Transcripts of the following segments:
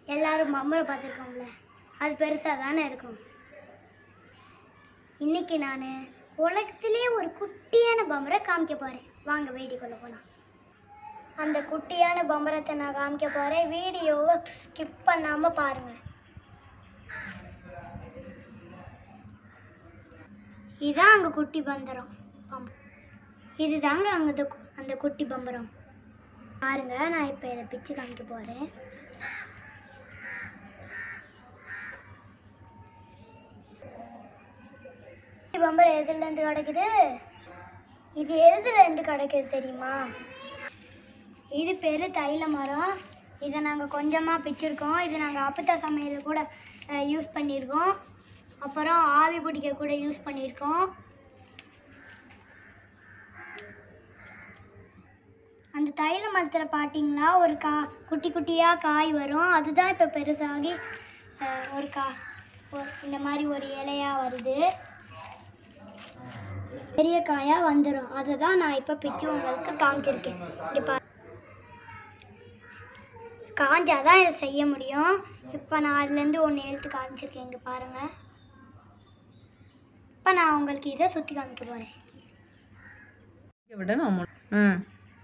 எல்லாரும் பம்பரை பார்த்துருக்கோம்ல அது பெருசாக தானே இருக்கும் இன்னைக்கு நான் உலகத்திலே ஒரு குட்டியான பம்பரை காமிக்க போகிறேன் வாங்க வீடியோக்குள்ளே போகலாம் அந்த குட்டியான பம்பரத்தை நான் காமிக்க போகிறேன் வீடியோவை ஸ்கிப் பண்ணாமல் பாருங்கள் இதான் அங்கே குட்டி பம்பரம் பம்- இதுதாங்க அங்கே அந்த கு- அந்த குட்டி பம்பரம் பாருங்க நான் இப்போ இதை பிச்சு காமிக்க போகிறேன் பம்பரம் எதுலேருந்து கிடைக்குது இது எதுலேருந்து கிடைக்குது தெரியுமா இது பேர் தைல மரம் இதை நாங்கள் கொஞ்சமாக பிச்சிருக்கோம் இது நாங்கள் அப்பத்தா சமையல் கூட யூஸ் பண்ணியிருக்கோம் அப்புறம் ஆவி பிடிக்க கூட யூஸ் பண்ணியிருக்கோம் அந்த தைல மரத்தில் பார்த்தீங்கன்னா ஒரு கா குட்டி குட்டியாக காய் வரும் அதுதான் இப்போ பெருசாகி அஹ், ஒரு கா ஒரு- இந்த மாதிரி ஒரு இலையாக வருது பெரிய காயாக வந்துடும் அதை தான் நான் இப்போ பிச்சு உங்களுக்கு காமிச்சிருக்கேன் இங்கே பா காஞ்சாதான் இதை செய்ய முடியும் இப்போ நான் அதுலேருந்து ஒன்று எழுத்து காமிச்சிருக்கேன் இங்கே பாருங்கள் இப்போ நான் உங்களுக்கு இதை சுற்றி காமிக்க போகிறேன் இங்க விட நான் மு- ம்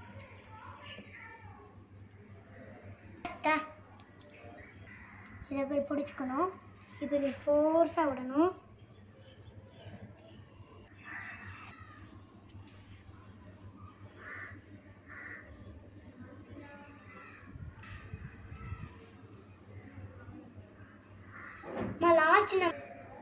இதை இப்படி பிடிச்சிக்கணும் இப்படி ஃபோர்ஸாக விடணும் லாஸ்ட் நம்ம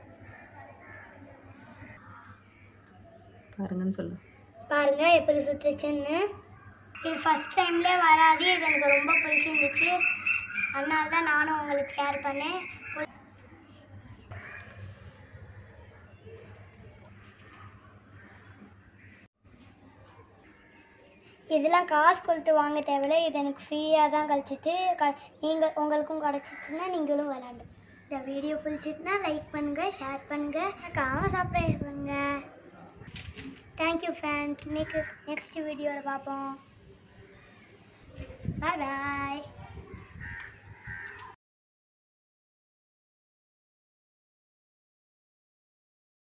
பாருங்கன்னு சொல்லு பாருங்க எப்படி சுற்றுச்சுன்னு இது ஃபஸ்ட் டைம்லேயே வராது இது எனக்கு ரொம்ப பிடிச்சிருந்துச்சு அதனால தான் நானும் உங்களுக்கு ஷேர் பண்ணேன் இதெல்லாம் காசு கொடுத்து வாங்க தேவையில்ல இது எனக்கு ஃப்ரீயாக தான் கழிச்சிட்டு க நீங்கள் உங்களுக்கும் கிடச்சிச்சுன்னா நீங்களும் விளாண்டு இந்த வீடியோ பிடிச்சிட்டுனா லைக் பண்ணுங்கள் ஷேர் பண்ணுங்கள் காம சர்ப்ரைஸ் பண்ணுங்கள் தேங்க்யூ ஃப்ரெண்ட்ஸ் நெக்ஸ்ட் நெக்ஸ்ட் வீடியோவில் பார்ப்போம் பாய் பாய்